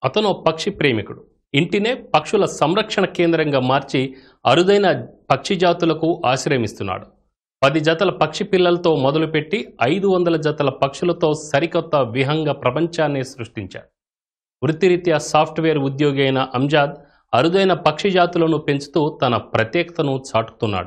అతను ఓ పక్షి ప్రేమికుడు ఇంటినే పక్షుల సంరక్షణ కేంద్రంగా మార్చి అరుదైన పక్షి జాతులకు ఆశ్రయమిస్తున్నాడు పది జతల పక్షి పిల్లలతో మొదలుపెట్టి ఐదు వందల జతల పక్షులతో సరికొత్త విహంగ ప్రపంచాన్ని సృష్టించాడు వృత్తిరీత్యా సాఫ్ట్వేర్ ఉద్యోగి అయిన అంజాద్ అరుదైన పక్షి జాతులను పెంచుతూ తన ప్రత్యేకతను చాటుతున్నాడు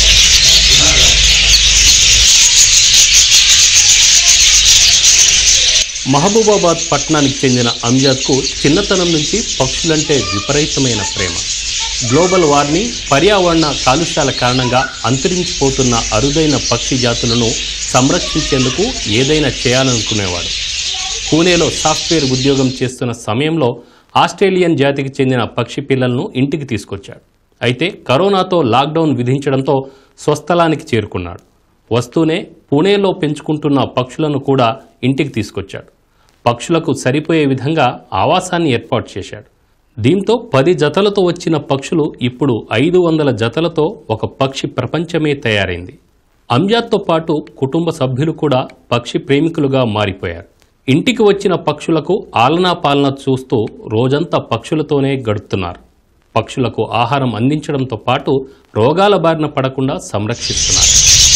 మహబూబాబాద్ పట్టణానికి చెందిన అంజాద్కు చిన్నతనం నుంచి పక్షులంటే విపరీతమైన ప్రేమ గ్లోబల్ వార్మింగ్ పర్యావరణ కాలుష్యాల కారణంగా అంతరించిపోతున్న అరుదైన పక్షి జాతులను సంరక్షించేందుకు ఏదైనా చేయాలనుకునేవాడు పూణేలో సాఫ్ట్వేర్ ఉద్యోగం చేస్తున్న సమయంలో ఆస్ట్రేలియన్ జాతికి చెందిన పక్షి పిల్లలను ఇంటికి తీసుకొచ్చాడు అయితే కరోనాతో లాక్డౌన్ విధించడంతో స్వస్థలానికి చేరుకున్నాడు వస్తూనే పూణేలో పెంచుకుంటున్న పక్షులను కూడా ఇంటికి తీసుకొచ్చాడు పక్షులకు సరిపోయే విధంగా ఆవాసాన్ని ఏర్పాటు చేశాడు దీంతో పది జతలతో వచ్చిన పక్షులు ఇప్పుడు ఐదు వందల జతలతో ఒక పక్షి ప్రపంచమే తయారైంది అంజాద్తో పాటు కుటుంబ సభ్యులు కూడా పక్షి ప్రేమికులుగా మారిపోయారు ఇంటికి వచ్చిన పక్షులకు ఆలనా పాలన చూస్తూ రోజంతా పక్షులతోనే గడుపుతున్నారు పక్షులకు ఆహారం అందించడంతో పాటు రోగాల బారిన పడకుండా సంరక్షిస్తున్నారు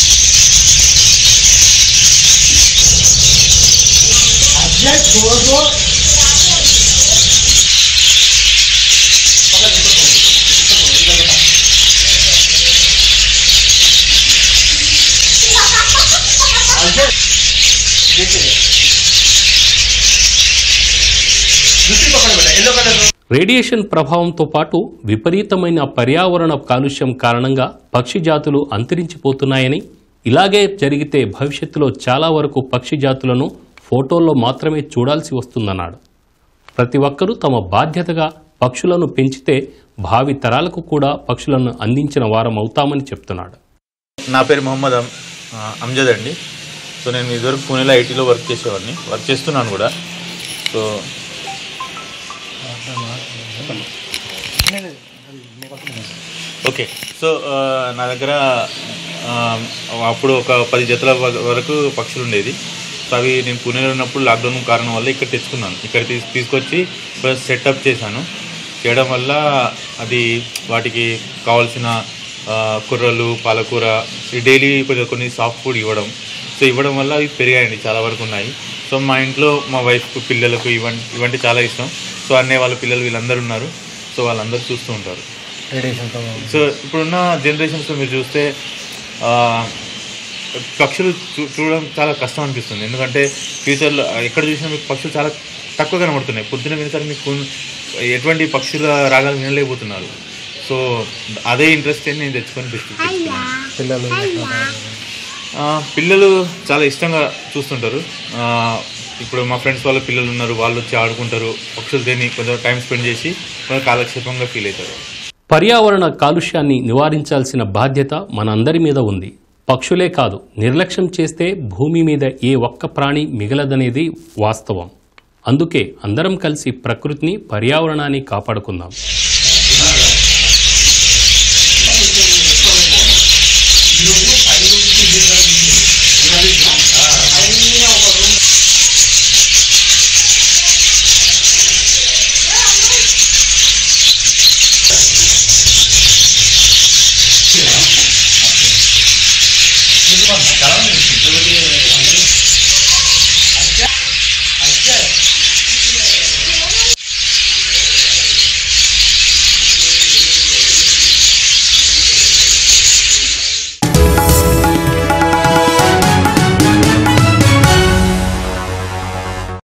రేడియేషన్ ప్రభావంతో పాటు విపరీతమైన పర్యావరణ కాలుష్యం కారణంగా పక్షి జాతులు అంతరించిపోతున్నాయని ఇలాగే జరిగితే భవిష్యత్తులో చాలా వరకు పక్షి జాతులను ఫోటోల్లో మాత్రమే చూడాల్సి వస్తుందన్నాడు ప్రతి ఒక్కరూ తమ బాధ్యతగా పక్షులను పెంచితే భావి తరాలకు కూడా పక్షులను అందించిన వారం అవుతామని చెప్తున్నాడు నా పేరు మొహమ్మద్ అమ్- ఆ, అమ్జద్ అండి సో నేను ఇదివరకు పూణేలో ఐటీలో వర్క్ చేసేవాడిని వర్క్ చేస్తున్నాను కూడా సో ఓకే సో ఆ, నా దగ్గర ఆ, అప్పుడు ఒక పది జతల వ- వరకు పక్షులు ఉండేది సో అవి నేను పూణేలో ఉన్నప్పుడు లాక్డౌన్ కారణం వల్ల ఇక్కడ తెచ్చుకున్నాను ఇక్కడ తీసు తీసుకొచ్చి సెటప్ చేశాను చేయడం వల్ల అది వాటికి కావాల్సిన ఆ, కుర్రలు పాలకూర ఈ డైలీ కొంచెం కొన్ని సాఫ్ట్ ఫుడ్ ఇవ్వడం సో ఇవ్వడం వల్ల అవి పెరిగాయండి చాలా వరకు ఉన్నాయి సో మా ఇంట్లో మా వైఫ్కు పిల్లలకు ఇవంటి ఇవంటి చాలా ఇష్టం సో అన్నయ్య వాళ్ళ పిల్లలు వీళ్ళందరూ ఉన్నారు సో వాళ్ళందరూ చూస్తూ ఉంటారు సో ఇప్పుడున్న జనరేషన్స్లో మీరు చూస్తే ఆ, పక్షులు చూ- చూడడం చాలా కష్టం అనిపిస్తుంది ఎందుకంటే ఫ్యూచర్లో ఎక్కడ చూసినా మీకు పక్షులు చాలా తక్కువ కనబడుతున్నాయి పొద్దున వినసరికి మీకు ఎటువంటి పక్షుల రాగాలు వినలేకపోతున్నారు సో అదే ఇంట్రెస్ట్ నేను తెచ్చుకొని తెచ్చుకున్నాను ఆ, పిల్లలు చాలా ఇష్టంగా చూస్తుంటారు ఆ, ఇప్పుడు మా ఫ్రెండ్స్ వాళ్ళ పిల్లలు ఉన్నారు వాళ్ళు వచ్చి ఆడుకుంటారు పక్షులతోని కొంచెం టైం స్పెండ్ చేసి కొంచెం కాలక్షేపంగా ఫీల్ అవుతారు పర్యావరణ కాలుష్యాన్ని నివారించాల్సిన బాధ్యత మనందరి మీద ఉంది పక్షులే కాదు నిర్లక్ష్యం చేస్తే భూమి మీద ఏ ఒక్క ప్రాణి మిగలదనేది వాస్తవం అందుకే అందరం కలిసి ప్రకృతిని పర్యావరణాన్ని కాపాడుకుందాం